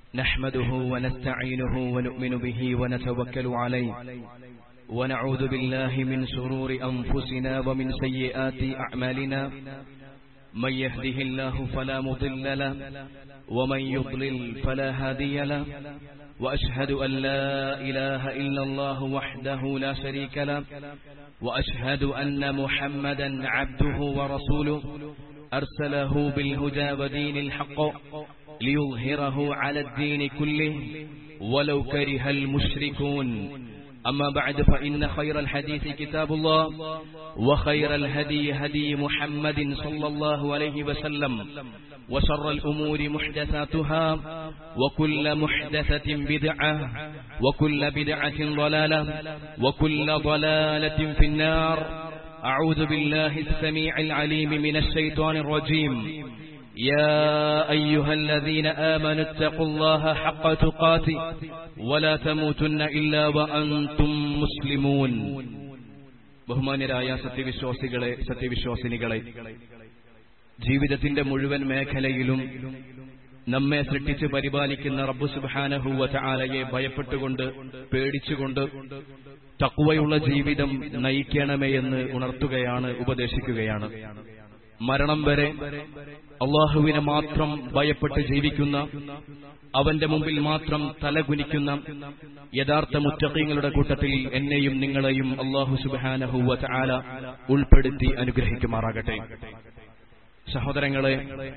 نحمده ونستعينه ونؤمن به ونتوكل عليه ونعوذ بالله من شرور أنفسنا ومن سيئات أعمالنا من يهده الله فلا مضل له ومن يضلل فلا هادي له وأشهد أن لا إله إلا الله وحده لا شريك له وأشهد أن محمدا عبده ورسوله أرسله بالهدى ودين الحق ليظهره على الدين كله ولو كره المشركون أما بعد فإن خير الحديث كتاب الله وخير الهدي هدي محمد صلى الله عليه وسلم وشر الأمور محدثاتها وكل محدثة بدعة وكل بدعة ضلالة وكل ضلالة في النار أعوذ بالله السميع العليم من الشيطان الرجيم يا أيها الذين آمنوا اتقوا الله حق تقاته ولا تموتن إلا وأنتم مسلمون ബഹുമാന്യരായ സത്യവിശ്വാസികളെ സത്യവിശ്വാസിനികളെ ജീവിതത്തിന്റെ മുഴുവൻ മേഖലയിലും നമ്മെ സൃഷ്ടിച്ച് പരിപാലിക്കുന്ന റബ്ബു സുബാനഹുവ ചാലയെ ഭയപ്പെട്ടുകൊണ്ട് പേടിച്ചുകൊണ്ട് തക്കുവയുള്ള ജീവിതം നയിക്കണമേ എന്ന് ഉണർത്തുകയാണ് ഉപദേശിക്കുകയാണ് മരണം വരെ അള്ളാഹുവിനെ മാത്രം ഭയപ്പെട്ട് ജീവിക്കുന്ന അവന്റെ മുമ്പിൽ മാത്രം തലകുനിക്കുന്ന യഥാർത്ഥ മുറ്റക്കീങ്ങളുടെ കൂട്ടത്തിൽ എന്നെയും നിങ്ങളെയും അള്ളാഹു സുബാനഹുവ ചാല ഉൾപ്പെടുത്തി അനുഗ്രഹിക്കുമാറാകട്ടെ സഹോദരങ്ങളെ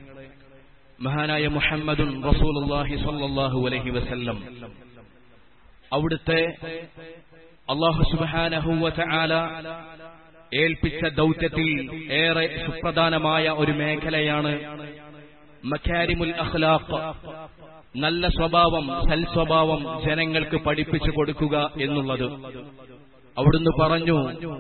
മഹാനായ മുഹമ്മദുൻ റസൂലുല്ലാഹി സല്ലാഹു അലഹി വസല്ലം അവിടുത്തെ അള്ളാഹു സുബാനഹുവ ചാല ഏൽപ്പിച്ച ദൗത്യത്തിൽ ഏറെ സുപ്രധാനമായ ഒരു മേഖലയാണ് മക്കാരിമുൽ അഖ്ലാഖ് നല്ല സ്വഭാവം സൽസ്വഭാവം ജനങ്ങൾക്ക് പഠിപ്പിച്ചു കൊടുക്കുക എന്നുള്ളത് അവിടുന്ന് പറഞ്ഞു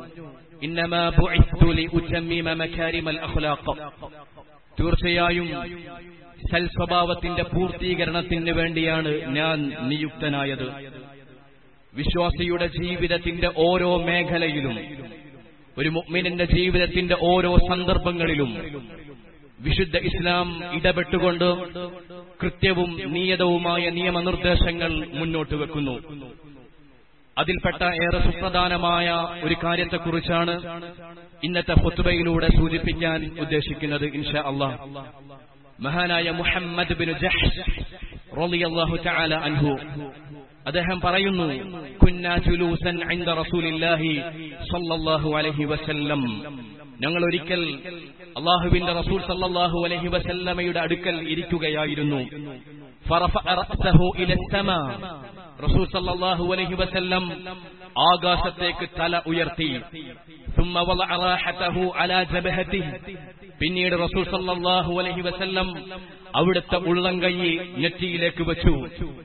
തീർച്ചയായും സൽസ്വഭാവത്തിന്റെ പൂർത്തീകരണത്തിന് വേണ്ടിയാണ് ഞാൻ നിയുക്തനായത് വിശ്വാസിയുടെ ജീവിതത്തിന്റെ ഓരോ മേഖലയിലും ഒരു മുഅ്മിനിന്റെ ജീവിതത്തിന്റെ ഓരോ സന്ദർഭങ്ങളിലും വിശുദ്ധ ഇസ്ലാം ഇടപെട്ടുകൊണ്ട് കൃത്യവും നിയതവുമായ നിയമനിർദ്ദേശങ്ങൾ മുന്നോട്ട് വെക്കുന്നു അതിൽപ്പെട്ട ഏറെ സുപ്രധാനമായ ഒരു കാര്യത്തെക്കുറിച്ചാണ് ഇന്നത്തെ ഫുത്തുബയിലൂടെ സൂചിപ്പിക്കാൻ ഉദ്ദേശിക്കുന്നത് ഇൻഷാ അള്ളാഹ് മഹാനായ മുഹമ്മദ് ബിൻ ജഹ്ഷ് റളിയല്ലാഹു തആല അൻഹു അദ്ദേഹം പറയുന്നു കുന്ന ജുലൂസൻ ഇൻദ റസൂലില്ലാഹി സ്വല്ലല്ലാഹു അലൈഹി വസല്ലം ഞങ്ങൾ ഒരിക്കൽ അള്ളാഹുവിന്റെ റസൂൽ സല്ലല്ലാഹു അലൈഹി വസല്ലമയുടെ അടുക്കൽ ഇരിക്കുകയായിരുന്നു റസൂൽ സല്ലല്ലാഹു അലൈഹി വസല്ലം ആകാശത്തേക്ക് തല ഉയർത്തി ثم وضع راحته على جبهته പിന്നീട് റസൂൽ സല്ലല്ലാഹു അലൈഹി വസല്ലം അവിടുത്തെ ഉള്ളംകൈ നെറ്റിയിലേക്ക് വെച്ചു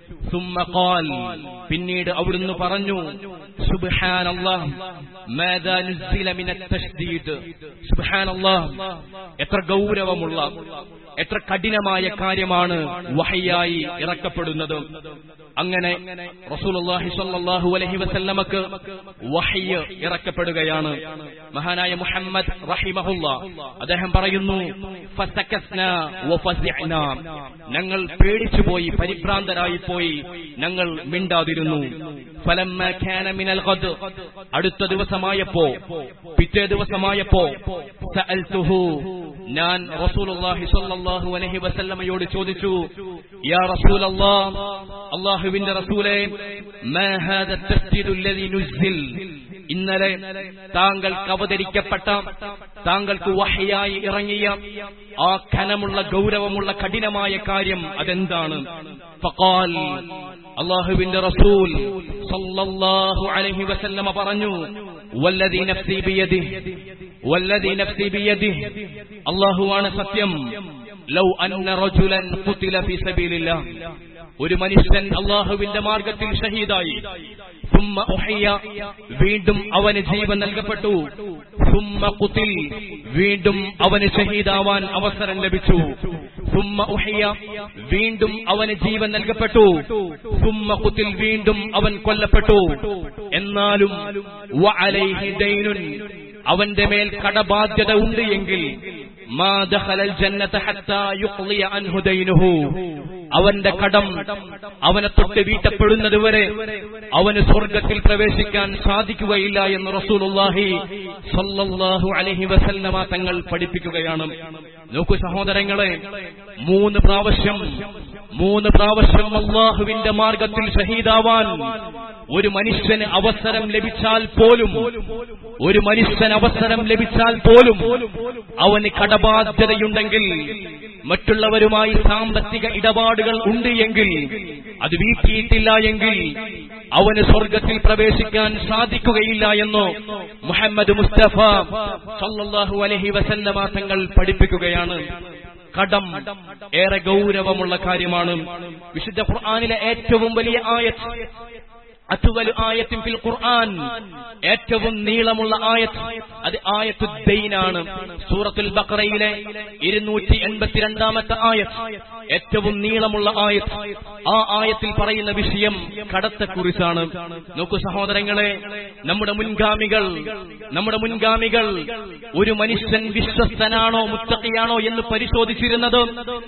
ثم قال പിന്നീട് അവിടുന്ന് പറഞ്ഞു സുബ്ഹാനല്ലാഹ് മാദാ നുസില മിന തശ്ദീദ് സുബ്ഹാനല്ലാഹ് എത്ര ഗൗരവമുള്ള എത്ര കഠിനമായ കാര്യമാണ് വഹയായി ഇറക്കപ്പെടുന്നത് അങ്ങനെ റസൂലുള്ളാഹി സ്വല്ലല്ലാഹു അലൈഹി വസല്ലമക്ക് വഹയ്യ് ഇറക്കപ്പെടുകയാണ് മഹാനായ മുഹമ്മദ് റഹിമഹുല്ല അദ്ദേഹം പറയുന്നു ഫസകസ്നാ വഫസിഅ്നാ ഞങ്ങൾ പേടിച്ചുപോയി പരിഭ്രാന്തരായി പോയി ഞങ്ങൾ മിണ്ടാതിരുന്നു ഫലമ്മ കാന മിനൽ ഖദ് അടുത്ത ദിവസമായപ്പോ പിറ്റേ ദിവസമായപ്പോ സഅൽതുഹു ഞാൻ റസൂലുള്ളാഹി സ്വല്ലല്ലാഹു അലൈഹി വസല്ലമയോട് ചോദിച്ചു യാ റസൂലല്ലാഹ് അല്ലാഹുവിന്റെ റസൂലേ മാ ഹാദ തസ്ദീദു അല്ലദീ നുസിൽ ഇന്നലെ താങ്കൾക്ക് അവതരിക്കപ്പെട്ട താങ്കൾക്ക് വഹയായി ഇറങ്ങിയ ആ ഖനമുള്ള ഗൗരവമുള്ള കഠിനമായ കാര്യം അതെന്താണ് ഫഖാൽ അള്ളാഹുവിന്റെ റസൂൽ സല്ലല്ലാഹു അലൈഹി വസല്ലമ പറഞ്ഞു വല്ലദീ നഫ്സി ബിയദിഹി വല്ലദീ നഫ്സി ബിയദിഹി അല്ലാഹുവാണ് സത്യം ലൗ അന്ന റജുലൻ ഖുതില ഫീ സബീലില്ലാഹ് ഒരു മനുഷ്യൻ അള്ളാഹുവിന്റെ മാർഗത്തിൽ ഷഹീദായി സുമ്മ ഉഹയ്യ വീണ്ടും അവന് ജീവൻ നൽകപ്പെട്ടു സുമ്മ കുത്തിൽ വീണ്ടും അവന് ഷഹീദാവാൻ അവസരം ലഭിച്ചു സുമ്മ ഉഹയ്യ വീണ്ടും അവന് ജീവൻ നൽകപ്പെട്ടു സുമ്മ കുത്തിൽ വീണ്ടും അവൻ കൊല്ലപ്പെട്ടു എന്നാലും വഅലൈഹി ദൈനുൻ അവന്റെ മേൽ കടബാധ്യത ഉണ്ട് എങ്കിൽ മാ ദഖലൽ ജന്നത ഹത്താ യുഖ്ളിയ അൻഹു ദൈനുഹു അവന്റെ കടം അവനെ തൊട്ട് വീട്ടപ്പെടുന്നതുവരെ അവന് സ്വർഗത്തിൽ പ്രവേശിക്കാൻ സാധിക്കുകയില്ല എന്ന് റസൂലുള്ളാഹി സല്ലല്ലാഹു അലൈഹി വസല്ലമ തങ്ങൾ പഠിപ്പിക്കുകയാണ് നോക്കൂ സഹോദരങ്ങളെ മൂന്ന് പ്രാവശ്യം മൂന്ന് പ്രാവശ്യം അള്ളാഹുവിന്റെ മാർഗത്തിൽ ഷഹീദാവാൻ ഒരു മനുഷ്യന് അവസരം ലഭിച്ചാൽ പോലും ഒരു മനുഷ്യന് അവസരം ലഭിച്ചാൽ പോലും അവന് കടബാധ്യതയുണ്ടെങ്കിൽ മറ്റുള്ളവരുമായി സാമ്പത്തിക ഇടപാടുകൾ ഉണ്ട് എങ്കിൽ അത് വീട്ടിയിട്ടില്ല എങ്കിൽ അവന് സ്വർഗത്തിൽ പ്രവേശിക്കാൻ സാധിക്കുകയില്ല എന്ന് മുഹമ്മദ് മുസ്തഫ സല്ലല്ലാഹു അലൈഹി വസല്ലമ തങ്ങൾ പഠിപ്പിക്കുകയാണ് കടം ഏറെ ഗൗരവമുള്ള കാര്യമാണ് വിശുദ്ധ ഖുർആാനിലെ ഏറ്റവും വലിയ ആയത്ത് അത്തുവലു ആയത്തിൻ ഫിൽ ഖുർആൻ ഏറ്റവും നീളമുള്ള ആയത്ത് അത് ആയത്തു ദൈനാണ് സൂറത്തുൽ ബഖറയിലെ ഇരുന്നൂറ്റി എൺപത്തിരണ്ടാമത്തെ ആയത്ത് ഏറ്റവും നീളമുള്ള ആയത്ത് ആ ആയത്തിൽ പറയുന്ന വിഷയം കടത്തെക്കുറിച്ചാണ് നോക്കൂ സഹോദരങ്ങളെ നമ്മുടെ മുൻഗാമികൾ നമ്മുടെ മുൻഗാമികൾ ഒരു മനുഷ്യൻ വിശ്വസ്തനാണോ മുത്തക്കിയാണോ എന്ന് പരിശോധിച്ചിരുന്നത്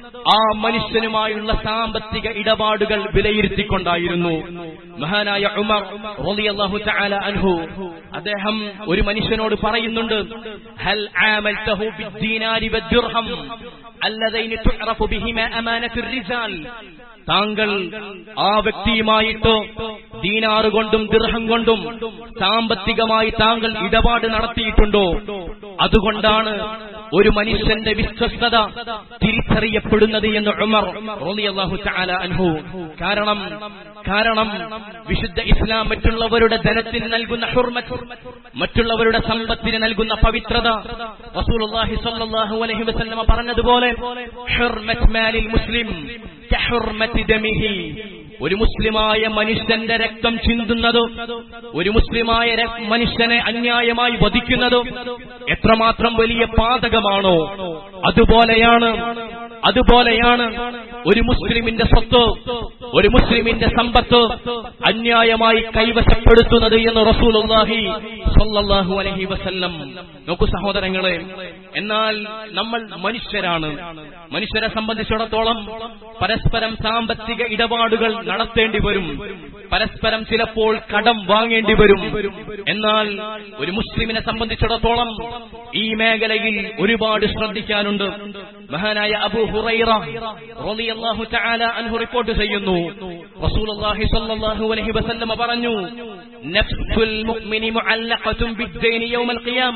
ആ മനുഷ്യനുമായുള്ള സാമ്പത്തിക ഇടപാടുകൾ വിലയിരുത്തിക്കൊണ്ടായിരുന്നു മഹാനായ ഉമർ റളിയല്ലാഹു തആല അൻഹു അദ്ദേഹം ഒരു മനുഷ്യനോട് പറയുന്നുണ്ട് ഹൽ ആമൽതഹു ബിദ്ദീനാരി വദ്ദിർഹം അല്ലദൈനി തുഅറഫു ബിഹിമാ അമാനത്തുർ റിജാൽ താങ്കൾ ആ വ്യക്തിയുമായിട്ട് ദീനാറ് കൊണ്ടും ദിർഹം കൊണ്ടും സാമ്പത്തികമായി താങ്കൾ ഇടപാട് നടത്തിയിട്ടുണ്ടോ അതുകൊണ്ടാണ് ഒരു മനുഷ്യന്റെ വിശ്വസ്തത തിരിച്ചറിയപ്പെടുന്നത് എന്ന് ഉമർ റളിയല്ലാഹു തആല അൻഹു കാരണം കാരണം വിശുദ്ധ ഇസ്ലാം മറ്റുള്ളവരുടെ ധനത്തിന് നൽകുന്ന ഹുർമത്ത് മറ്റുള്ളവരുടെ സമ്പത്തിന് നൽകുന്ന പവിത്രത റസൂലുള്ളാഹി സ്വല്ലല്ലാഹു അലൈഹി വസല്ലമ പറഞ്ഞതുപോലെ ഹുർമത്ത് മാലിൽ മുസ്ലിം കഹുർമത്തി ദമിഹി ഒരു മുസ്ലിമായ മനുഷ്യന്റെ രക്തം ചിന്തുന്നത് ഒരു മുസ്ലിമായ ര- മനുഷ്യനെ അന്യായമായി വധിക്കുന്നത് എത്രമാത്രം വലിയ പാതകമാണോ അതുപോലെയാണ് അതുപോലെയാണ് ഒരു മുസ്ലിമിന്റെ സ്വത്ത് ഒരു മുസ്ലിമിന്റെ സമ്പത്ത് അന്യായമായി കൈവശപ്പെടുത്തുന്നത് എന്ന് റസൂലുള്ളാഹി സ്വല്ലല്ലാഹു അലൈഹി വസല്ലം നോക്കൂ സഹോദരങ്ങളെ എന്നാൽ നമ്മൾ മനുഷ്യരാണ് മനുഷ്യരെ സംബന്ധിച്ചിടത്തോളം പരസ്പരം സാമ്പത്തിക ഇടപാടുകൾ നടത്തേണ്ടി വരും പരസ്പരം ചിലപ്പോൾ കടം വാങ്ങേണ്ടി വരും എന്നാൽ ഒരു മുസ്ലിമിനെ സംബന്ധിച്ചിടത്തോളം ഈ മേഖലയിൽ ഒരുപാട് ശ്രദ്ധിക്കാനുണ്ട് മഹാനായ അബു ഹുറൈറ റളിയല്ലാഹു തആല അൻഹു റിപ്പോർട്ട് ചെയ്യുന്നു റസൂലുള്ളാഹി സ്വല്ലല്ലാഹു അലൈഹി വസല്ലമ പറഞ്ഞു നഫ്സുൽ മുഅ്മിനി മുഅല്ലഖത്തുൻ ബിദ്ദൈനി യൗമൽ ഖിയാമ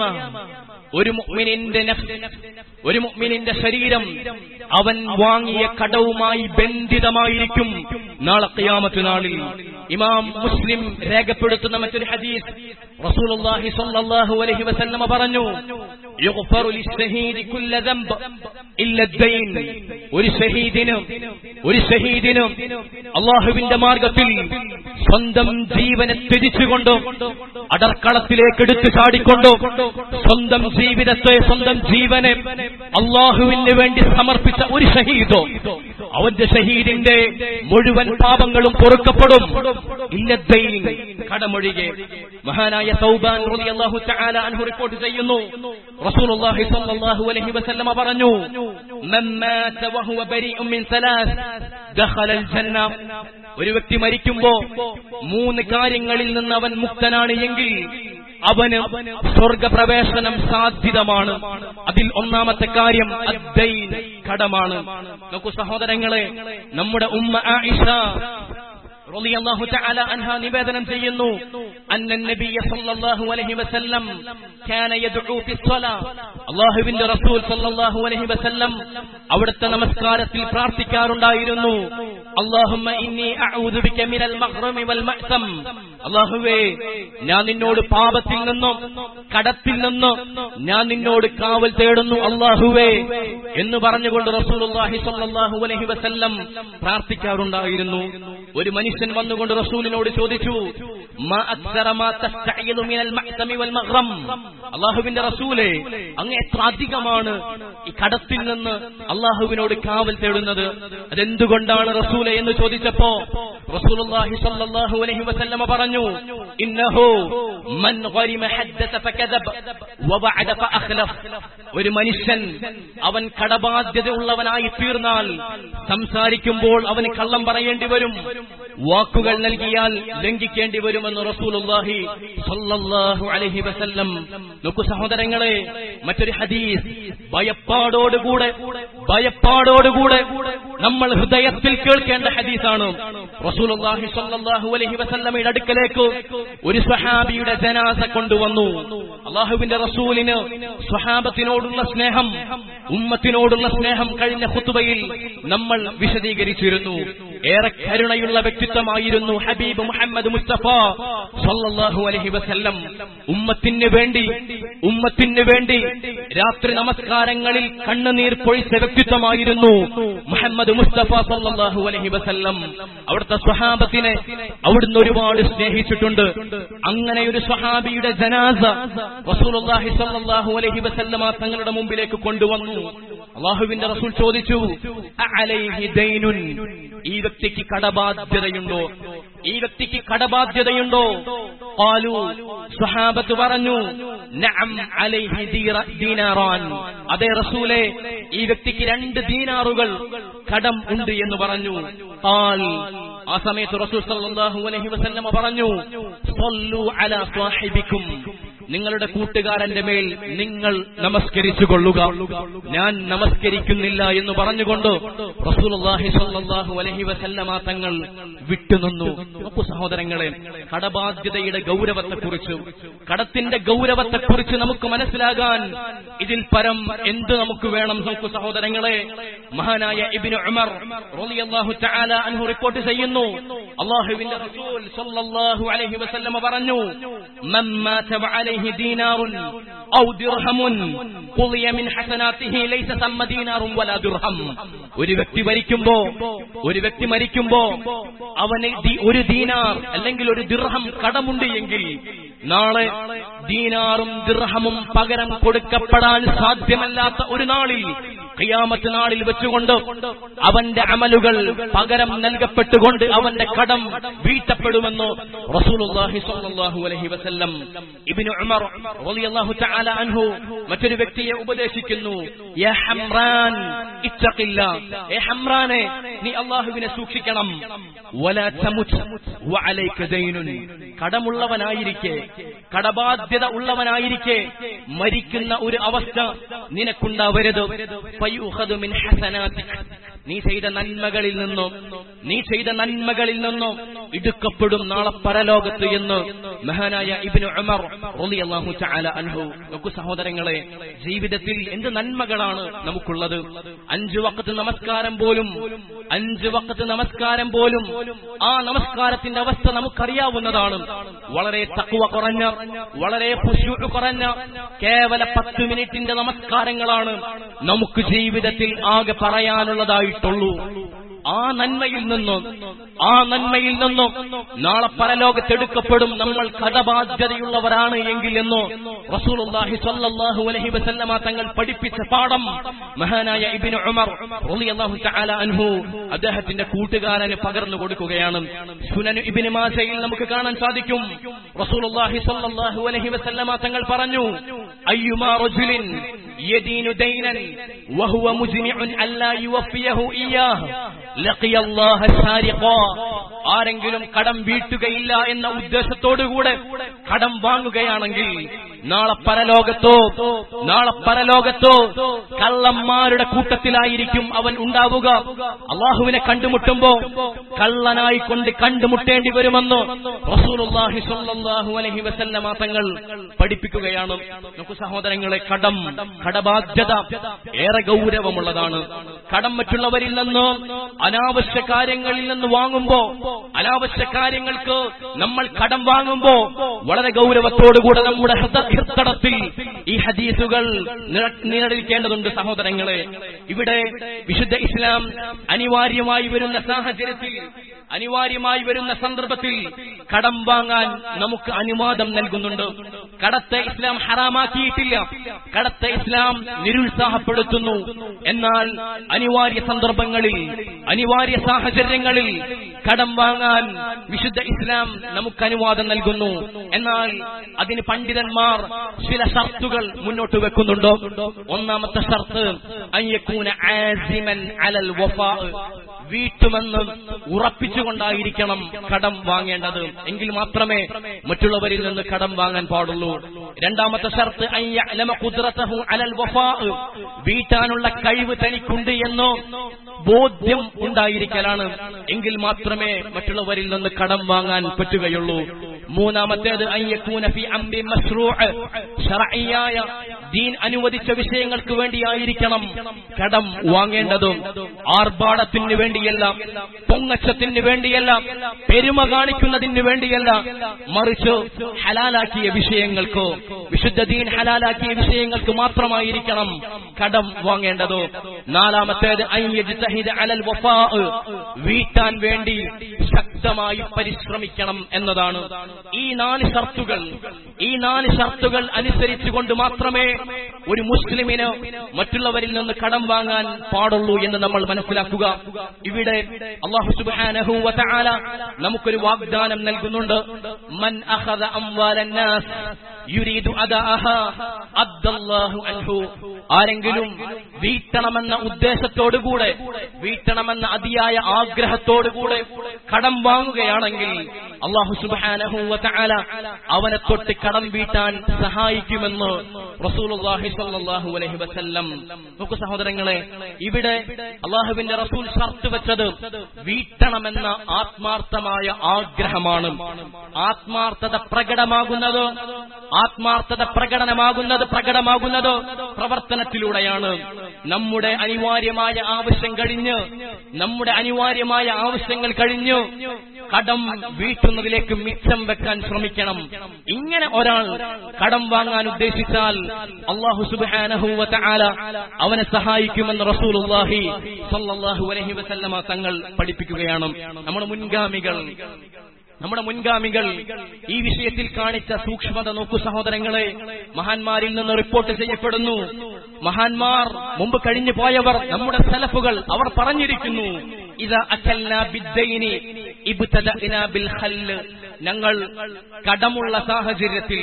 ഒരു മുഅ്മിനിന്റെ നഫ്സ് ഒരു മുഅ്മിനിന്റെ ശരീരം അവൻ വാങ്ങിയ കടവുമായി ബന്ധിതമായിരിക്കും നാളെ ഖിയാമത്ത് നാളിൽ ഇമാം മുസ്ലിം രേഖപ്പെടുത്തുന്ന മറ്റൊരു ഹദീസ് റസൂലുള്ളാഹി സ്വല്ലല്ലാഹു അലൈഹി വസല്ലമ പറഞ്ഞു യുഗ്ഫറു ലിശ്ശഹീദി കുല്ല ദംബ് ഇല്ല ദൈൻ ഒരു ഷഹീദിന് ഒരു ഷഹീദിന് അള്ളാഹുവിന്റെ മാർഗത്തിൽ സ്വന്തം ജീവനെ ത്യജിച്ചുകൊണ്ട് അടർക്കളത്തിലേക്ക് എടുത്തു ചാടിക്കൊണ്ട് സ്വന്തം ജീവിതത്തെ സ്വന്തം ജീവനെ അള്ളാഹുവിന് വേണ്ടി സമർപ്പിച്ച ഒരു ഷഹീദോ അവന്റെ ഷഹീദിന്റെ മുഴുവൻ പാപങ്ങളും പൊറുക്കപ്പെടും ഇല്ലദ്ദൈൻ കടമൊഴികെ മഹാനായ സൗബാൻ റളിയല്ലാഹു തആല അൻഹു റിപ്പോർട്ട് ചെയ്യുന്നു റസൂലുള്ളാഹി സ്വല്ലല്ലാഹു അലൈഹി വസല്ലമ പറഞ്ഞു മൻ മാത വഹുവ ബരീഉം മിൻ സലാസ് ദഖലൽ ജന്ന ഒരു വ്യക്തി മരിക്കുമ്പോ മൂന്ന് കാര്യങ്ങളിൽ നിന്ന് അവൻ മുക്തനാണ് എങ്കിൽ അവന് സ്വർഗപ്രവേശനം സാധ്യതമാണ് അതിൽ ഒന്നാമത്തെ കാര്യം അദ്ദൈൻ കടമാണ് നോക്കൂ സഹോദരങ്ങളെ നമ്മുടെ ഉമ്മ ആയിഷ റളിയല്ലാഹു തആല അൻഹ നിവേദനം ചെയ്യുന്നു അന്ന നബിയ സല്ലല്ലാഹു അലൈഹി വസല്ലം കാന യദ്ഉ ഫിസ്സലാ അല്ലാഹുവിന്റെ റസൂൽ സല്ലല്ലാഹു അലൈഹി വസല്ലം അവിടുത്തെ നമസ്കാരത്തിൽ പ്രാർത്ഥിക്കാറുണ്ടായിരുന്നു അല്ലാഹുമ്മ ഇന്നി അഊദു ബിക മിനൽ മഗ്റമി വൽ മഅസം അല്ലാഹുവേ ഞാൻ നിന്നോട് പാപത്തിൽ നിന്നും കടത്തിൽ നിന്നും ഞാൻ നിന്നോട് കാവൽ തേടുന്നു അല്ലാഹുവേ എന്ന് പറഞ്ഞുകൊണ്ട് റസൂലുള്ളാഹി സ്വല്ലല്ലാഹു അലൈഹി വസല്ലം പ്രാർത്ഥിക്കാറുണ്ടായിരുന്നു ഒരു മനുഷ്യൻ മനുഷ്യൻ വന്നുകൊണ്ട് റസൂലിനോട് ചോദിച്ചു "മാ അക്സറ മാ തസ്തഈദു മിനൽ മഅ്തമി വൽ മഗ്റം?" അള്ളാഹുവിന്റെ റസൂലെ അങ്ങ് എത്ര അധികമാണ് ഈ കടത്തിൽ നിന്ന് അള്ളാഹുവിനോട് കാവൽ തേടുന്നത് അതെന്തുകൊണ്ടാണ് റസൂലെ എന്ന് ചോദിച്ചപ്പോ റസൂലുള്ളാഹി സ്വല്ലല്ലാഹു അലൈഹി വസല്ലമ പറഞ്ഞു ഇന്നഹു മൻ ഗരിമ ഹദ്ദസ ഫകദബ വബഅദ ഫഅഖ്ലഫ് ഒരു മനുഷ്യൻ അവൻ കടബാധ്യത ഉള്ളവനായി തീർന്നാൽ സംസാരിക്കുമ്പോൾ അവന് കള്ളം പറയേണ്ടി വരും വാക്കുകൾ നൽകിയാൽ ലംഘിക്കേണ്ടി വരുമെന്ന് റസൂലുള്ളാഹി സ്വല്ലല്ലാഹു അലൈഹി വസല്ലം നോക്കൂ സഹോദരങ്ങളെ മറ്റൊരു ഹദീസ് ഭയപ്പാടോടുകൂടെ ഭയപ്പാടോടുകൂടെ നമ്മൾ ഹൃദയത്തിൽ കേൾക്കേണ്ട ഹദീസാണ് റസൂലുള്ളാഹി സ്വല്ലല്ലാഹു അലൈഹി വസല്ലമയുടെ അടുക്കലേക്ക് ഒരു സ്വഹാബിയുടെ ജനാസ കൊണ്ടുവന്നു അള്ളാഹുവിന്റെ റസൂലിന് സ്വഹാബത്തിനോടുള്ള സ്നേഹം ഉമ്മത്തിനോടുള്ള സ്നേഹം കഴിഞ്ഞ ഖുത്ബയിൽ നമ്മൾ വിശദീകരിച്ചിരുന്നു ഏറെ കരുണയുള്ള വ്യക്തിത്വമായിരുന്നു ഹബീബ് മുഹമ്മദ് മുസ്തഫ സല്ലല്ലാഹു അലൈഹി വസല്ലം ഉമ്മത്തിന് വേണ്ടി ഉമ്മത്തിന് വേണ്ടി രാത്രി നമസ്കാരങ്ങളിൽ കണ്ണുനീർ പൊഴിച്ച വ്യക്തിത്വമായിരുന്നു മുഹമ്മദ് മുസ്തഫ സല്ലല്ലാഹു അലൈഹി വസല്ലം അവിടുത്തെ സ്വഹാബത്തിനെ അവിടുന്ന് ഒരുപാട് സ്നേഹിച്ചിട്ടുണ്ട് അങ്ങനെ ഒരു സ്വഹാബിയുടെ ജനാസ റസൂലുള്ളാഹി സല്ലല്ലാഹു അലൈഹി വസല്ലമ തങ്ങളുടെ മുമ്പിലേക്ക് കൊണ്ടുവന്നു അള്ളാഹുവിന്റെ റസൂൽ ചോദിച്ചു അലൈഹി ദൈനുൻ ഈ വ്യക്തിക്ക് കടബാധ്യതയുണ്ടോ ഈ വ്യക്തിക്ക് കടബാധ്യതയുണ്ടോ കാലു സ്വഹാബത്ത് പറഞ്ഞു നഅം അലൈഹി ദീറ- ദീനാറാൻ അതേ റസൂലെ ഈ വ്യക്തിക്ക് രണ്ട് ദീനാറുകൾ കടം ഉണ്ട് എന്ന് പറഞ്ഞു ഖാൽ ആ സമയത്ത് റസൂൽ സല്ലല്ലാഹു അലൈഹി വസല്ലമ പറഞ്ഞു സ്വല്ലു അലാ സാഹിബിക്കും നിങ്ങളുടെ കൂട്ടുകാരന്റെ മേൽ നിങ്ങൾ നമസ്കരിച്ചു കൊള്ളുക ഞാൻ നമസ്കരിക്കുന്നില്ല എന്ന് പറഞ്ഞുകൊണ്ട് റസൂലുള്ളാഹി സ്വല്ലല്ലാഹു അലൈഹി വസല്ലമ തങ്ങൾ വിട്ടുനിന്നു നോക്കൂ സഹോദരങ്ങളെ കടബാധ്യതയുടെ ഗൗരവത്തെക്കുറിച്ച് കടത്തിന്റെ ഗൗരവത്തെക്കുറിച്ച് നമുക്ക് മനസ്സിലാകാൻ ഇതിൽ പരം എന്ത് നമുക്ക് വേണം നോക്കൂ സഹോദരങ്ങളെ മഹാനായ ഇബ്നു ഉമർ റളിയല്ലാഹു തആല അൻഹു റിപ്പോർട്ട് ചെയ്യുന്നു അല്ലാഹുവിന്റെ റസൂൽ സ്വല്ലല്ലാഹു അലൈഹി വസല്ലമ പറഞ്ഞു മൻ മാത വഅലൈഹി ദീനാറുൻ ഔ ദിർഹമുൻ ഖുളിയ മിൻ ഹസനാതിഹി ലൈസ തമ്മ ദീനാറും വലാ ദിർഹം ഒരു വ്യക്തി മരിക്കുമ്പോ ഒരു വ്യക്തി മരിക്കുമ്പോ അവന് ദി- ഒരു ദീനാർ അല്ലെങ്കിൽ ഒരു ദിർഹം കടമുണ്ട് എങ്കിൽ നാളെ ദീനാറും ദിർഹമും പകരം കൊടുക്കപ്പെടാൻ സാധ്യമല്ലാത്ത ഒരു നാളിൽ ഖിയാമത്ത് നാളിൽ വെച്ചുകൊണ്ട് അവന്റെ അമലുകൾ പകരം നൽകപ്പെട്ടുകൊണ്ട് അവന്റെ കടം വീട്ടപ്പെടുമെന്ന് റസൂലുള്ളാഹി സ്വല്ലല്ലാഹു അലൈഹി വസല്ലം ഇബ്നു ഉമർ റളിയല്ലാഹു തആല അൻഹു മറ്റൊരു വ്യക്തിയെ ഉപദേശിക്കുന്നു യാ ഹംറാൻ ഇത്തഖില്ല ഏ ഹംറാനെ നീ അല്ലാഹുവിനെ സൂക്ഷിക്കണം വലാ തമുത് വഅലൈക ദൈനുൻ കടമുള്ളവനായിരിക്കെ കടബാധ്യത ഉള്ളവനായിരിക്കെ മരിക്കുന്ന ഒരു അവസ്ഥ നിനക്കുണ്ടാവരുത് ഫയുഖദു മിൻ ഹസനാതിക് നീ ചെയ്ത നന്മകളിൽ നിന്നും നീ ചെയ്ത നന്മകളിൽ നിന്നും ഇടുക്കപ്പെടും നാളെ പരലോകത്ത് എന്ന് മഹാനായ ഇബ്നു ഉമർ റളിയല്ലാഹു തആല അൻഹു നോക്കൂ സഹോദരങ്ങളെ ജീവിതത്തിൽ എന്ത് നന്മകളാണ് നമുക്കുള്ളത് അഞ്ചു വക്കത്ത് നമസ്കാരം പോലും അഞ്ചു വക്കത്ത് നമസ്കാരം പോലും ആ നമസ്കാരത്തിന്റെ അവസ്ഥ നമുക്കറിയാവുന്നതാണ് വളരെ തക്കുവ കുറഞ്ഞ വളരെ ഖുശൂഅ് കുറഞ്ഞ കേവല പത്ത് മിനിറ്റിന്റെ നമസ്കാരങ്ങളാണ് നമുക്ക് ജീവിതത്തിൽ ആകെ പറയാനുള്ളതായിട്ടുള്ളൂ ആ നന്മയിൽ നിന്നും ആ നന്മയിൽ നിന്നും നാളെ പരലോകത്തെടുക്കപ്പെടും നമ്മൾ കടബാധ്യതയുള്ളവരാണ് എങ്കിൽ എന്നോ റസൂലുള്ളാഹി സ്വല്ലല്ലാഹു അലൈഹി വസല്ലമ തങ്ങൾ പഠിപ്പിച്ച പാഠം മഹാനായ ഇബ്നു ഉമർ റളിയല്ലാഹു തആല അൻഹു അദ്ദേഹത്തിന്റെ കൂട്ടുകാരന് പകർന്നു കൊടുക്കുകയാണ് സുനൻ ഇബ്നു മാജയിൽ നമുക്ക് കാണാൻ സാധിക്കും റസൂലുള്ളാഹി സ്വല്ലല്ലാഹു അലൈഹി വസല്ലമ തങ്ങൾ പറഞ്ഞു അയ്യുമാ റജുലിൻ യദീനു ദൈനൻ വഹുവ മുജ്മിഉൻ അല്ലാ യുവഫിയഹു ഇയ്യാഹ് ലഖിയ അല്ലാഹ സാരിഖാ ആരെങ്കിലും കടം വീട്ടുകയില്ല എന്ന ഉദ്ദേശത്തോടുകൂടെ കടം വാങ്ങുകയാണെങ്കിൽ നാളെ പരലോകത്തോ നാളെ പരലോകത്തോ കള്ളന്മാരുടെ കൂട്ടത്തിലായിരിക്കും അവൻ ഉണ്ടാവുക അള്ളാഹുവിനെ കണ്ടുമുട്ടുമ്പോ കള്ളനായി കൊണ്ട് കണ്ടുമുട്ടേണ്ടി വരുമെന്ന് റസൂലുള്ളാഹി സ്വല്ലല്ലാഹു അലൈഹി വസല്ലമ തങ്ങൾ പഠിപ്പിക്കുകയാണ് നമുക്ക് സഹോദരങ്ങളെ കടം കടബാധ്യത ഏറെ ഗൗരവമുള്ളതാണ് കടം മറ്റുള്ളവരിൽ നിന്ന് അനാവശ്യ കാര്യങ്ങളിൽ നിന്ന് വാങ്ങുമ്പോ അനാവശ്യ കാര്യങ്ങൾക്ക് നമ്മൾ കടം വാങ്ങുമ്പോ വളരെ ഗൗരവത്തോടുകൂടെ നമ്മുടെ ഹൃദ- ഹൃദയത്തിൽ ഈ ഹദീസുകൾ നിറ- നിഴലിക്കേണ്ടതുണ്ട് സഹോദരങ്ങളെ ഇവിടെ വിശുദ്ധ ഇസ്ലാം അനിവാര്യമായി വരുന്ന സാഹചര്യത്തിൽ അനിവാര്യമായി വരുന്ന സന്ദർഭത്തിൽ കടം വാങ്ങാൻ നമുക്ക് അനുവാദം നൽകുന്നുണ്ട് കടത്തെ ഇസ്ലാം ഹറാമാക്കിയിട്ടില്ല കടത്തെ ഇസ്ലാം നിരുത്സാഹപ്പെടുത്തുന്നു എന്നാൽ അനിവാര്യ സന്ദർഭങ്ങളിൽ അനിവാര്യ സാഹചര്യങ്ങളിൽ കടം വാങ്ങാൻ വിശുദ്ധ ഇസ്ലാം നമുക്ക് അനുവാദം നൽകുന്നു എന്നാൽ അതിന് പണ്ഡിതന്മാർ ചില ഷർത്തുകൾ മുന്നോട്ട് വെക്കുന്നുണ്ടോ ഒന്നാമത്തെ ഷർത്ത് അയ്യക്കൂന ആസിമൻ അലൽ വഫാ വീട്ടുമെന്ന് ഉറപ്പിച്ചുകൊണ്ടായിരിക്കണം കടം വാങ്ങേണ്ടത് എങ്കിൽ മാത്രമേ മറ്റുള്ളവരിൽ നിന്ന് കടം വാങ്ങാൻ പാടുള്ളൂ രണ്ടാമത്തെ ഷർത്ത് അയ്യലമ കുദ്റത്തഹു അലൽ വഫാ വീട്ടാനുള്ള കഴിവ് തനിക്കുണ്ട് എന്നോ ബോധ്യം ഉണ്ടായിരിക്കലാണ് എങ്കിൽ മാത്രമേ മറ്റുള്ളവരിൽ നിന്ന് കടം വാങ്ങാൻ പറ്റുകയുള്ളൂ മൂന്നാമത്തേത് അയ്യക്കൂന ഫി അംരി മശ്രൂഅ് ശർഈയായ ദീൻ അനുവദിച്ച വിഷയങ്ങൾക്ക് വേണ്ടിയായിരിക്കണം കടം വാങ്ങേണ്ടതും ആർഭാടത്തിന് വേണ്ടിയല്ല പൊങ്ങച്ചത്തിന് വേണ്ടിയല്ല പെരുമ കാണിക്കുന്നതിന് വേണ്ടിയല്ല മറിച്ച് ഹലാലാക്കിയ വിഷയങ്ങൾക്കോ വിശുദ്ധ ദീൻ ഹലാലാക്കിയ വിഷയങ്ങൾക്ക് മാത്രമായിരിക്കണം കടം വാങ്ങേണ്ടത് നാലാമത്തേത് അയ്യജ്തഹിദ് അലൽ വഫാ വീട്ടാൻ വേണ്ടി ശക്തമായി പരിശ്രമിക്കണം എന്നതാണ് ഈ നാല് ഷർത്തുകൾ ഈ നാല് ഷർത്തുകൾ അനുസരിച്ചുകൊണ്ട് മാത്രമേ ഒരു മുസ്ലിമിന് മറ്റുള്ളവരിൽ നിന്ന് കടം വാങ്ങാൻ പാടുള്ളൂ എന്ന് നമ്മൾ മനസ്സിലാക്കുക ഇവിടെ അള്ളാഹു സുബ്ഹാനഹു വതആല നമുക്കൊരു വാഗ്ദാനം നൽകുന്നുണ്ട് മൻ അഖദ അംവാലൻ നാസ് യുരീദു അദാഅഹാ അദ്ദല്ലാഹു അൻഹു ആരെങ്കിലും വീട്ടണമെന്ന ഉദ്ദേശത്തോടുകൂടെ വീട്ടണമെന്ന അതിയായ ആഗ്രഹത്തോടുകൂടെ കടം വാങ്ങുകയാണെങ്കിൽ അള്ളാഹു സുബ്ഹാനഹു വതആല അവനെ തൊട്ട് കടം വീട്ടാൻ സഹായിക്കുമെന്ന് റസൂലുള്ളാഹി സ്വല്ലല്ലാഹു അലൈഹി വസല്ലം നോക്കൂ സഹോദരങ്ങളെ ഇവിടെ അള്ളാഹുവിന്റെ റസൂൽ ഷർത്ത് വെച്ചത് വീട്ടണമെന്ന ആത്മാർത്ഥമായ ആഗ്രഹമാണ് ആത്മാർത്ഥത പ്രകടമാകുന്നത് ആത്മാർത്ഥത പ്രകടനമാകുന്നത് പ്രകടമാകുന്നത് പ്രവർത്തനത്തിലൂടെയാണ് നമ്മുടെ അനിവാര്യമായ ആവശ്യം കഴിഞ്ഞ് നമ്മുടെ അനിവാര്യമായ ആവശ്യങ്ങൾ കഴിഞ്ഞ് കടം വീട്ടുന്നതിലേക്ക് മിച്ചം വെക്കാൻ ശ്രമിക്കണം ഇങ്ങനെ ഒരാൾ കടം വാങ്ങാൻ ഉദ്ദേശിച്ചാൽ അള്ളാഹു സുബാനഹുവ തആല അവനെ സഹായിക്കുമെന്ന് റസൂലുള്ളാഹി സല്ലല്ലാഹു അലൈഹി വസല്ലമ തങ്ങൾ പഠിപ്പിക്കുകയാണ് നമ്മുടെ മുൻഗാമികൾ നമ്മുടെ മുൻഗാമികൾ ഈ വിഷയത്തിൽ കാണിച്ച സൂക്ഷ്മത നോക്കൂ സഹോദരങ്ങളെ മഹാന്മാരിൽ നിന്ന് റിപ്പോർട്ട് ചെയ്യപ്പെടുന്നു മഹാന്മാർ മുമ്പ് കഴിഞ്ഞു പോയവർ നമ്മുടെ സലഫുകൾ അവർ പറഞ്ഞിരിക്കുന്നു ഇത് അക്കൽന ബിദ്ദൈനി ഇബ്തദഅന ബിൽ ഖല്ല് ഞങ്ങൾ കടമുള്ള സാഹചര്യത്തിൽ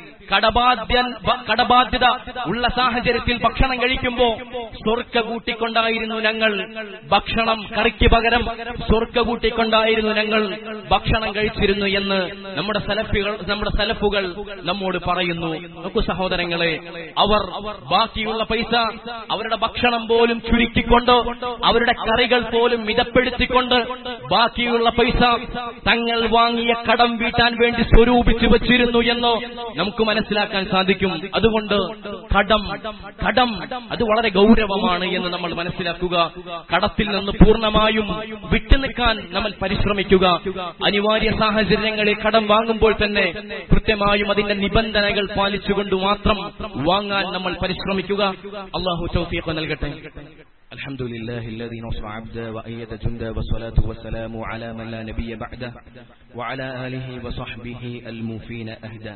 കടബാധ്യ കടബാധ്യത ഉള്ള സാഹചര്യത്തിൽ ഭക്ഷണം കഴിക്കുമ്പോ സ്വർക്ക കൂട്ടിക്കൊണ്ടായിരുന്നു ഞങ്ങൾ ഭക്ഷണം കറിക്ക് പകരം സ്വർക്ക കൂട്ടിക്കൊണ്ടായിരുന്നു ഞങ്ങൾ ഭക്ഷണം കഴിച്ചിരുന്നു എന്ന് നമ്മുടെ സലഫുകൾ നമ്മുടെ സലഫുകൾ നമ്മോട് പറയുന്നു നോക്കൂ സഹോദരങ്ങളെ അവർ ബാക്കിയുള്ള പൈസ അവരുടെ ഭക്ഷണം പോലും ചുരുക്കിക്കൊണ്ട് അവരുടെ കറികൾ പോലും മിതപ്പെടുത്തിക്കൊണ്ട് ബാക്കിയുള്ള പൈസ തങ്ങൾ വാങ്ങിയ കടം വീട്ടാൻ വേണ്ടി സ്വരൂപിച്ചു വച്ചിരുന്നു എന്ന് നമുക്ക് മനസ്സിലാക്കാൻ സാധിക്കും അതുകൊണ്ട് കടം കടം അത് വളരെ ഗൗരവമാണ് എന്ന് നമ്മൾ മനസ്സിലാക്കുക കടത്തിൽ നിന്ന് പൂർണ്ണമായും വിട്ടുനിൽക്കാൻ നമ്മൾ പരിശ്രമിക്കുക അനിവാര്യ സാഹചര്യങ്ങളിൽ കടം വാങ്ങുമ്പോൾ തന്നെ കൃത്യമായും അതിന്റെ നിബന്ധനകൾ പാലിച്ചുകൊണ്ട് മാത്രം വാങ്ങാൻ നമ്മൾ പരിശ്രമിക്കുക അള്ളാഹു ചൗഫീഖ് നൽകട്ടെ الحمد لله الذي نصر عبده وأيد جنده والصلاة والسلام على من لا نبي بعده وعلى آله وصحبه الموفين أهدا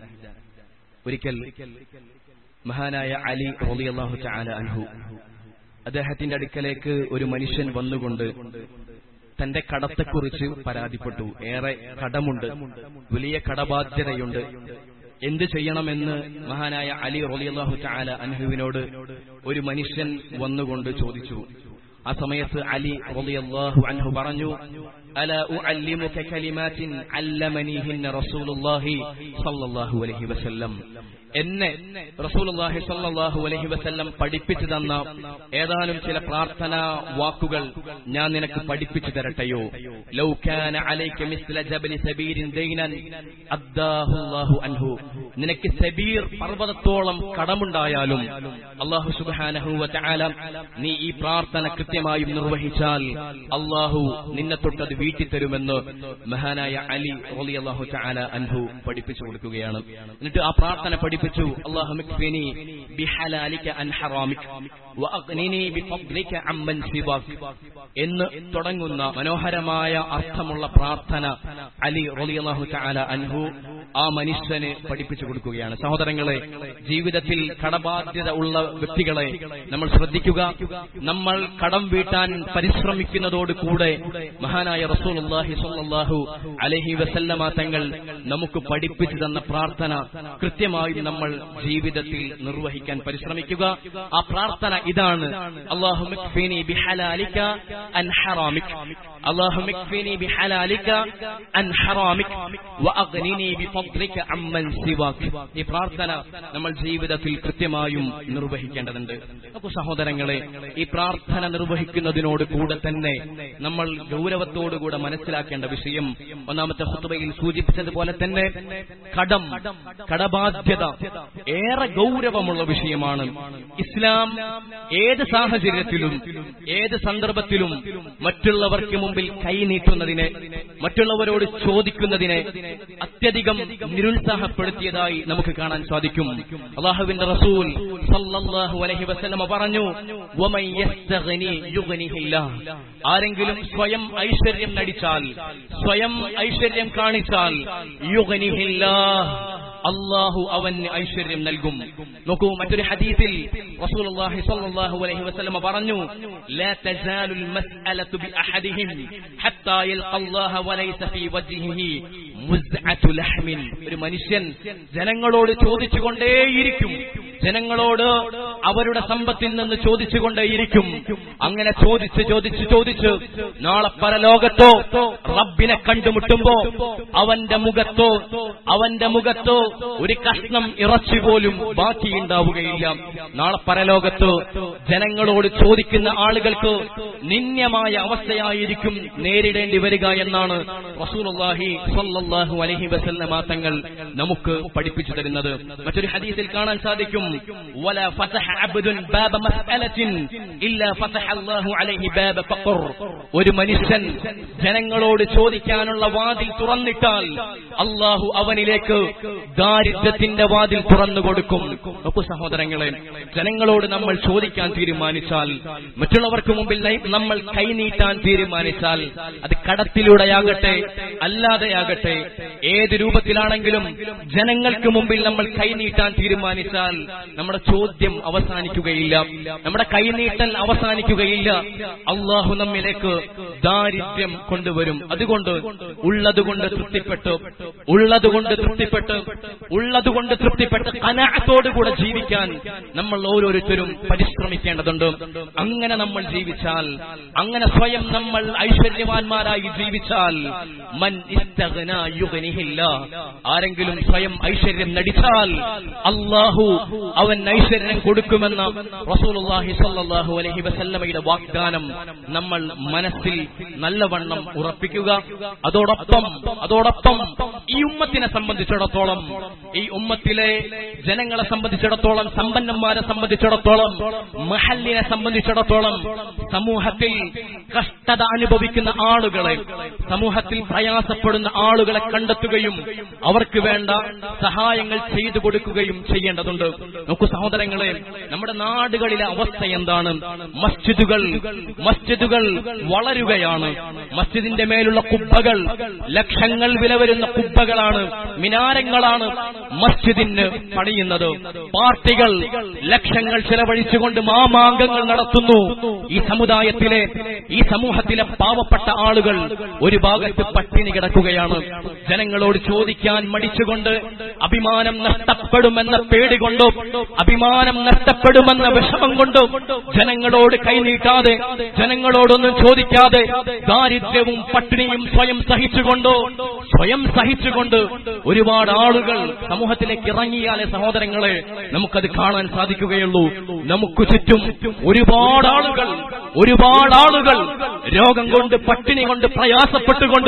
ഒരിക്കൽ മഹാനായ അലി റളിയല്ലാഹു തആല അൻഹു അദ്ദേഹത്തിന്റെ അടുക്കലേക്ക് ഒരു മനുഷ്യൻ വന്നുകൊണ്ട് തന്റെ കടത്തെക്കുറിച്ച് പരാതിപ്പെട്ടു ഏറെ കടമുണ്ട് വലിയ കടബാധ്യതയുണ്ട് എന്ത് ചെയ്യണമെന്ന് മഹാനായ അലി റളിയല്ലാഹു തആല അൻഹുവിനോട് ഒരു മനുഷ്യൻ വന്നുകൊണ്ട് ചോദിച്ചു ആ സമയത്ത് അലി റളിയല്ലാഹു അൻഹു പറഞ്ഞു അല ഉഅല്ലിമുക കലിമാത്തിൻ അല്ലമനീഹിന്ന റസൂലുള്ളാഹി സ്വല്ലല്ലാഹു അലൈഹി വസല്ലം എന്നെ റസൂലുള്ളാഹി സ്വല്ലല്ലാഹു അലൈഹി വസല്ലം പഠിപ്പിച്ചു തന്ന ഏതാനും ചില പ്രാർത്ഥനാ വാക്കുകൾ ഞാൻ നിനക്ക് പഠിപ്പിച്ചു തരട്ടെയോ ലൗ കാന അലൈക മിസ്ല ജബലി സബീരിൻ ദൈനൻ അദ്ദാഹു അല്ലാഹു അൻഹു നിനക്ക് സബീർ പർവ്വതത്തോളം കടമുണ്ടായാലും അല്ലാഹു സുബ്ഹാനഹു വ തആല നീ ഈ പ്രാർത്ഥന കൃത്യമായും നിർവഹിച്ചാൽ അല്ലാഹു നിന്നെ തൊട്ടത് വീട്ടി തരുമെന്ന് മഹാനായ അലി റളിയല്ലാഹു തആല അൻഹു പഠിപ്പിച്ചു കൊടുക്കുകയാണ് എന്നിട്ട് ആ പ്രാർത്ഥന പഠിപ്പിച്ചു അല്ലാഹു മിക്ഫിനി ബിഹലാലിക അൻ ഹറാമിക വഅഗ്നിനി ബിഫദ്ലിക അമ്മൻ സിവാക് എന്ന് തുടങ്ങുന്ന മനോഹരമായ അർത്ഥമുള്ള പ്രാർത്ഥന അലി റളിയല്ലാഹു തആല അൻഹു ആ മനുഷ്യന് പഠിപ്പിച്ചു കൊടുക്കുകയാണ് സഹോദരങ്ങളെ ജീവിതത്തിൽ കടബാധ്യത ഉള്ള വ്യക്തികളെ നമ്മൾ ശ്രദ്ധിക്കുക നമ്മൾ കടം വീട്ടാൻ പരിശ്രമിക്കുന്നതോട് കൂടെ മഹാനായ റസൂലുള്ളാഹി സ്വല്ലല്ലാഹു അലൈഹി വസല്ലമ തങ്ങൾ നമുക്ക് പഠിപ്പിച്ചു തന്ന പ്രാർത്ഥന കൃത്യമായും നമ്മൾ ജീവിതത്തിൽ നിർവഹിക്കാൻ പരിശ്രമിക്കുക ആ പ്രാർത്ഥന ഇതാണ് അല്ലാഹു മിക്ഫിനി ബിഹലാലിക അൻ ഹറാമിക് അല്ലാഹു മിക്ഫിനി ബിഹലാലിക അൻ ഹറാമിക് വഅഗ്നിനി ബിഫദ്ലിക അമ്മൻ സിവാക് ഈ പ്രാർത്ഥന നമ്മൾ ജീവിതത്തിൽ കൃത്യമായും നിർവഹിക്കേണ്ടതുണ്ട് അപ്പോൾ സഹോദരങ്ങളെ ഈ പ്രാർത്ഥന നിർവഹിക്കുന്നതിനോട് കൂടെ തന്നെ നമ്മൾ ഗൗരവത്തോടുകൂടെ മനസ്സിലാക്കേണ്ട വിഷയം ഒന്നാമത്തെ ഹുത്തുബയിൽ സൂചിപ്പിച്ചതുപോലെ തന്നെ കടം കടബാധ്യത ഏറെ ഗൗരവമുള്ള വിഷയമാണ് ഇസ്ലാം ഏത് സാഹചര്യത്തിലും ഏത് സന്ദർഭത്തിലും മറ്റുള്ളവർക്ക് മുമ്പിൽ കൈനീട്ടുന്നതിനെ മറ്റുള്ളവരോട് ചോദിക്കുന്നതിനെ അത്യധികം നിരുത്സാഹപ്പെടുത്തിയതായി നമുക്ക് കാണാൻ സാധിക്കും അള്ളാഹുവിന്റെ റസൂൽ സല്ലല്ലാഹു അലൈഹി വസല്ലമ പറഞ്ഞു "വമൻ യസ്തഗ്നി യുഗ്നിഹില്ലാഹ്." ആരെങ്കിലും സ്വയം ഐശ്വര്യം നടിച്ചാൽ സ്വയം ഐശ്വര്യം കാണിച്ചാൽ യുഗ്നിഹില്ലാഹ്. അള്ളാഹു അവന് ഐശ്വര്യം നൽകും നോക്കൂ മറ്റൊരു ഹദീസിൽ റസൂലുള്ളാഹി സ്വല്ലല്ലാഹു അലൈഹി വസല്ലമ പറഞ്ഞു ലാ തസാലുൽ മസ്അലതു ബി അഹദിഹിം ഹത്താ യൽഖല്ലാഹ വലൈസ ഫീ വജ്ഹിഹി മുസ്അതു ലഹ്മിൻ ഒരു മനുഷ്യൻ ജനങ്ങളോട് ചോദിച്ചുകൊണ്ടേയിരിക്കും ജനങ്ങളോട് അവരുടെ സമ്പത്തിൽ നിന്ന് ചോദിച്ചുകൊണ്ടേയിരിക്കും അങ്ങനെ ചോദിച്ച് ചോദിച്ച് ചോദിച്ച് നാളെ പരലോകത്തോ റബ്ബിനെ കണ്ടുമുട്ടുമ്പോ അവന്റെ മുഖത്തോ അവന്റെ മുഖത്തോ ഒരു കഷ്ണം ഇറച്ചി പോലും ബാക്കിയുണ്ടാവുകയില്ല നാളെ പരലോകത്ത് ജനങ്ങളോട് ചോദിക്കുന്ന ആളുകൾക്ക് നിന്യമായ അവസ്ഥയായിരിക്കും നേരിടേണ്ടി വരിക എന്നാണ് റസൂലുള്ളാഹി സ്വല്ലല്ലാഹു അലൈഹി വസല്ലമ തങ്ങൾ നമുക്ക് പഠിപ്പിച്ചു തരുന്നത് മറ്റൊരു ഹദീസിൽ കാണാൻ സാധിക്കും ولا فتح عبد باب مسألة إلا فتح الله عليه باب فقر ഒരു മനുഷ്യൻ ജനങ്ങളോട് ചോദിക്കാനുള്ള വാതിൽ തുറന്നിട്ടാൽ അള്ളാഹു അവനിലേക്ക് ദാരിദ്ര്യത്തിന്റെ വാതിൽ തുറന്നു കൊടുക്കും നോക്കൂ സഹോദരങ്ങളെ ജനങ്ങളോട് നമ്മൾ ചോദിക്കാൻ തീരുമാനിച്ചാൽ മറ്റുള്ളവർക്ക് മുമ്പിൽ നയി- നമ്മൾ കൈനീട്ടാൻ തീരുമാനിച്ചാൽ അത് കടത്തിലൂടെയാകട്ടെ അല്ലാതെയാകട്ടെ ഏത് രൂപത്തിലാണെങ്കിലും ജനങ്ങൾക്ക് മുമ്പിൽ നമ്മൾ കൈനീട്ടാൻ തീരുമാനിച്ചാൽ നമ്മുടെ ചോദ്യം അവസാനിക്കുകയില്ല നമ്മുടെ കൈനീട്ടൽ അവസാനിക്കുകയില്ല അള്ളാഹു നമ്മിലേക്ക് ദാരിദ്ര്യം കൊണ്ടുവരും അതുകൊണ്ട് ഉള്ളതുകൊണ്ട് തൃപ്തിപ്പെട്ട് ഉള്ളതുകൊണ്ട് തൃപ്തിപ്പെട്ട് ഉള്ളതുകൊണ്ട് തൃപ്തിപ്പെട്ട് കനാത്തോടുകൂടെ ജീവിക്കാൻ നമ്മൾ ഓരോരുത്തരും പരിശ്രമിക്കേണ്ടതുണ്ട് അങ്ങനെ നമ്മൾ ജീവിച്ചാൽ അങ്ങനെ സ്വയം നമ്മൾ ഐശ്വര്യവാന്മാരായി ജീവിച്ചാൽ മൻ ഇസ്തഗ്ന യുഗ്നിഹില്ല. ആരെങ്കിലും സ്വയം ഐശ്വര്യം നടിച്ചാൽ അള്ളാഹു അവൻ ഐശ്വര്യം കൊടുക്കുമെന്ന റസൂലുള്ളാഹി സ്വല്ലല്ലാഹു അലൈഹി വസല്ലമയുടെ വാഗ്ദാനം നമ്മൾ മനസ്സിൽ നല്ലവണ്ണം ഉറപ്പിക്കുക അതോടൊപ്പം അതോടൊപ്പം ഈ ഉമ്മത്തിനെ സംബന്ധിച്ചിടത്തോളം ഈ ഉമ്മത്തിലെ ജനങ്ങളെ സംബന്ധിച്ചിടത്തോളം സമ്പന്നന്മാരെ സംബന്ധിച്ചിടത്തോളം മഹലിനെ സംബന്ധിച്ചിടത്തോളം സമൂഹത്തിൽ കഷ്ടത അനുഭവിക്കുന്ന ആളുകളെ സമൂഹത്തിൽ പ്രയാസപ്പെടുന്ന ആളുകളെ കണ്ടെത്തുകയും അവർക്ക് വേണ്ട സഹായങ്ങൾ ചെയ്തു കൊടുക്കുകയും ചെയ്യേണ്ടതുണ്ട് നോക്കൂ സഹോദരങ്ങളെ നമ്മുടെ നാടുകളിലെ അവസ്ഥ എന്താണ് മസ്ജിദുകൾ മസ്ജിദുകൾ വളരുകയാണ് മസ്ജിദിന്റെ മേലുള്ള കുബ്ബകൾ ലക്ഷങ്ങൾ വില വരുന്ന കുബ്ബകളാണ് മിനാരങ്ങളാണ് മസ്ജിദിന് പണിയുന്നത് പാർട്ടികൾ ലക്ഷങ്ങൾ ചെലവഴിച്ചുകൊണ്ട് മാമാങ്കങ്ങൾ നടത്തുന്നു ഈ സമുദായത്തിലെ ഈ സമൂഹത്തിലെ പാവപ്പെട്ട ആളുകൾ ഒരു ഭാഗത്ത് പട്ടിണി കിടക്കുകയാണ് ജനങ്ങളോട് ചോദിക്കാൻ മടിച്ചുകൊണ്ട് അഭിമാനം നഷ്ടപ്പെടുമെന്ന പേടി കൊണ്ടോ അഭിമാനം നഷ്ടപ്പെടുമെന്ന വിഷമം കൊണ്ടോ ജനങ്ങളോട് കൈനീട്ടാതെ ജനങ്ങളോടൊന്നും ചോദിക്കാതെ ദാരിദ്ര്യവും പട്ടിണിയും സ്വയം സഹിച്ചുകൊണ്ടോ സ്വയം സഹിച്ചുകൊണ്ട് ഒരുപാട് ആളുകൾ സമൂഹത്തിലേക്ക് ഇറങ്ങിയാലേ സഹോദരങ്ങളെ നമുക്കത് കാണാൻ സാധിക്കുകയുള്ളൂ നമുക്ക് ചുറ്റും ഒരുപാട് ആളുകൾ ഒരുപാട് ആളുകൾ രോഗം കൊണ്ട് പട്ടിണി കൊണ്ട് പ്രയാസപ്പെട്ടുകൊണ്ട്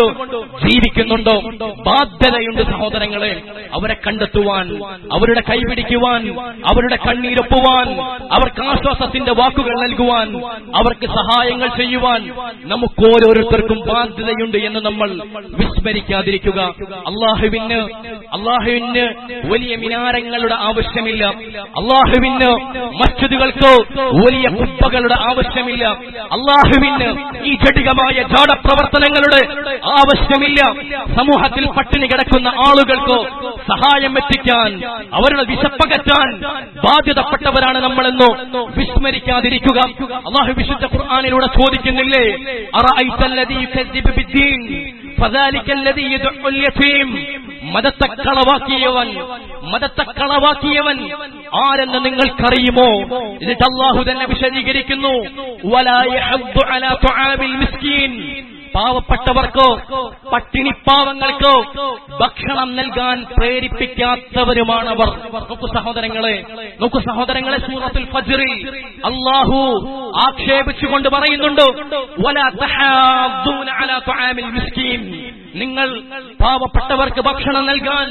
ജീവിക്കുന്നുണ്ടോ ബാധ്യതയുണ്ട് സഹോദരങ്ങളെ അവരെ കണ്ടെത്തുവാൻ അവരുടെ കൈപിടിക്കുവാൻ അവരുടെ കണ്ണീരൊപ്പുവാൻ അവർക്ക് ആശ്വാസത്തിന്റെ വാക്കുകൾ നൽകുവാൻ അവർക്ക് സഹായങ്ങൾ ചെയ്യുവാൻ നമുക്ക് ഓരോരുത്തർക്കും ബാധ്യതയുണ്ട് എന്ന് നമ്മൾ വിസ്മരിക്കാതിരിക്കുക അള്ളാഹുവിന് അള്ളാഹുവിന് വലിയ മിനാരങ്ങളുടെ ആവശ്യമില്ല അള്ളാഹുവിന് മസ്ജിദുകൾക്കോ വലിയ കുപ്പകളുടെ ആവശ്യമില്ല അള്ളാഹുവിന് ഈ ജടികമായ ജാടപ്രവർത്തനങ്ങളുടെ ആവശ്യമില്ല സമൂഹത്തിൽ പട്ടിണി കിടക്കുന്ന ആളുകൾക്കോ സഹായം എത്തിക്കാൻ അവരുടെ വിശപ്പകറ്റാൻ ബാധ്യതപ്പെട്ടവരാണ് നമ്മളെന്നോ വിസ്മരിക്കാതിരിക്കുക അള്ളാഹു വിശുദ്ധ ഖുർആാനിലൂടെ ചോദിക്കുന്നില്ലേ അറഅയ്തല്ലദീ യുകദ്ദിബു ബിദ്ദീൻ ഫദാലിക്കല്ലദീ യദ്ഉൽ യതീം മതത്തെ കളവാക്കിയവൻ മതത്തെ കളവാക്കിയവൻ ആരെന്ന് നിങ്ങൾക്കറിയുമോ എന്നിട്ട് അള്ളാഹു തന്നെ വിശദീകരിക്കുന്നു വലാ യഹദ്ദു അലാ തുആമിൽ മിസ്കീൻ പാവപ്പെട്ടവർക്കോ പട്ടിണിപ്പാവങ്ങൾക്കോ ഭക്ഷണം നൽകാൻ പ്രേരിപ്പിക്കാത്തവരുമാണവർ നോക്കു സഹോദരങ്ങളെ നോക്കു സഹോദരങ്ങളെ സൂറത്തുൽ ഫജ്റിൽ അള്ളാഹു ആക്ഷേപിച്ചുകൊണ്ട് പറയുന്നുണ്ട് വലാ തഹാദ്ദൂന അലാ തുആമിൽ മിസ്കീൻ നിങ്ങൾ പാവപ്പെട്ടവർക്ക് ഭക്ഷണം നൽകാൻ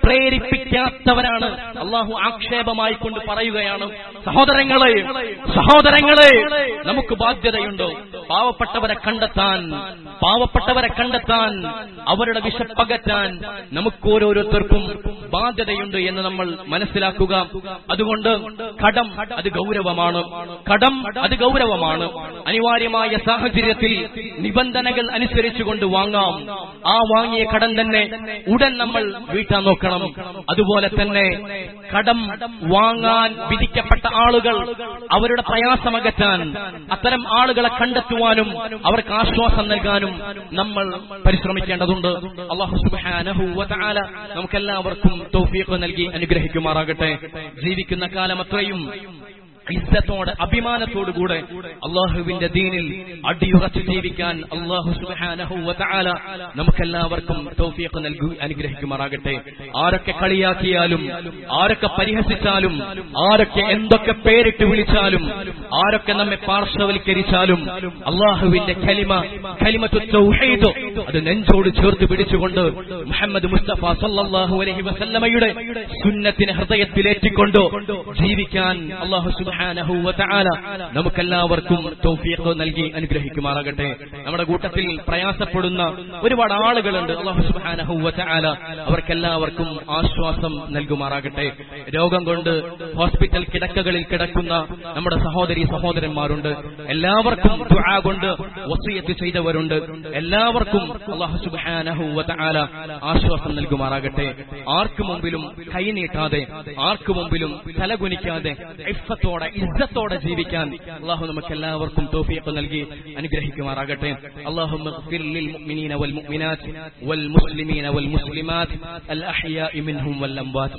പ്രേരിപ്പിക്കാത്തവരാണ് അള്ളാഹു ആക്ഷേപമായി കൊണ്ട് പറയുകയാണ് സഹോദരങ്ങളെ സഹോദരങ്ങളെ നമുക്ക് ബാധ്യതയുണ്ടോ പാവപ്പെട്ടവരെ കണ്ടെത്താൻ പാവപ്പെട്ടവരെ കണ്ടെത്താൻ അവരുടെ വിശപ്പകറ്റാൻ നമുക്ക് ഓരോരുത്തർക്കും ബാധ്യതയുണ്ട് എന്ന് നമ്മൾ മനസ്സിലാക്കുക അതുകൊണ്ട് കടം അത് ഗൗരവമാണ് കടം അത് ഗൗരവമാണ് അനിവാര്യമായ സാഹചര്യത്തിൽ നിബന്ധനകൾ അനുസരിച്ചുകൊണ്ട് വാങ്ങാം ആ വാങ്ങിയ കടം തന്നെ ഉടൻ നമ്മൾ വീട്ടാൻ നോക്കണം അതുപോലെ തന്നെ കടം വാങ്ങാൻ വിധിക്കപ്പെട്ട ആളുകൾ അവരുടെ പ്രയാസമകറ്റാൻ അത്തരം ആളുകളെ കണ്ടെത്തുവാനും അവർക്ക് ആശ്വാസം നൽകാനും നമ്മൾ പരിശ്രമിക്കേണ്ടതുണ്ട് അള്ളാഹു സുബ്ഹാനഹു വതആല നമുക്കെല്ലാവർക്കും തൗഫീഖ് നൽകി അനുഗ്രഹിക്കുമാറാകട്ടെ ജീവിക്കുന്ന കാലം അത്രയും ഇസ്സത്തോടെ അഭിമാനത്തോടുകൂടെ അള്ളാഹുവിന്റെ ദീനിൽ അടിയുറച്ച് ജീവിക്കാൻ അള്ളാഹു സുബ്ഹാനഹു വതആല നമുക്കെല്ലാവർക്കും തൗഫീഖ് നൽകി അനുഗ്രഹിക്കുമാറാകട്ടെ ആരൊക്കെ കളിയാക്കിയാലും ആരൊക്കെ പരിഹസിച്ചാലും ആരൊക്കെ എന്തൊക്കെ പേരിട്ട് വിളിച്ചാലും ആരൊക്കെ നമ്മെ പാർശ്വവൽക്കരിച്ചാലും അള്ളാഹുവിന്റെ കലിമ കലിമത്തു തൗഹീദ് അത് നെഞ്ചോട് ചേർത്ത് പിടിച്ചുകൊണ്ട് മുഹമ്മദ് മുസ്തഫ സല്ലല്ലാഹു അലൈഹി വസല്ലമയുടെ സുന്നത്തിനെ ഹൃദയത്തിലേറ്റിക്കൊണ്ട് ജീവിക്കാൻ അള്ളാഹു സുബ്ഹാനഹു വതആല നമുക്കെല്ലാവർക്കും തൗഫീഖ് നൽകി അനുഗ്രഹിക്കുമാറാകട്ടെ നമ്മുടെ കൂട്ടത്തിൽ പ്രയാസപ്പെടുന്ന ഒരുപാട് ആളുകളുണ്ട് അള്ളാഹു സുബ്ഹാനഹു വതആല അവർക്കെല്ലാവർക്കും ആശ്വാസം നൽകുമാറാകട്ടെ രോഗം കൊണ്ട് ഹോസ്പിറ്റൽ കിടക്കകളിൽ കിടക്കുന്ന നമ്മുടെ സഹോദരി സഹോദരന്മാരുണ്ട് എല്ലാവർക്കും ദുആ കൊണ്ട് വസിയത്ത് ചെയ്തവരുണ്ട് എല്ലാവർക്കും അള്ളാഹു സുബ്ഹാനഹു വതആല ആശ്വാസം നൽകുമാറാകട്ടെ ആർക്കു മുമ്പിലും കൈനീട്ടാതെ ആർക്കു മുമ്പിലും തലകുനിക്കാതെ ഇഫത്തോടെ ഇസ്സത്തോടെ ജീവിക്കാൻ അള്ളാഹു നമുക്ക് എല്ലാവർക്കും തോഫിയൊക്കെ നൽകി അനുഗ്രഹിക്കുമാറാകട്ടെ അള്ളാഹു للمؤمنين والمؤمنات والمسلمين والمسلمات الأحياء منهم والأموات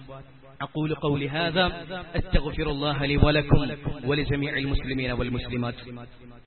أقول قولي هذا أستغفر الله لي ولكم ولجميع المسلمين والمسلمات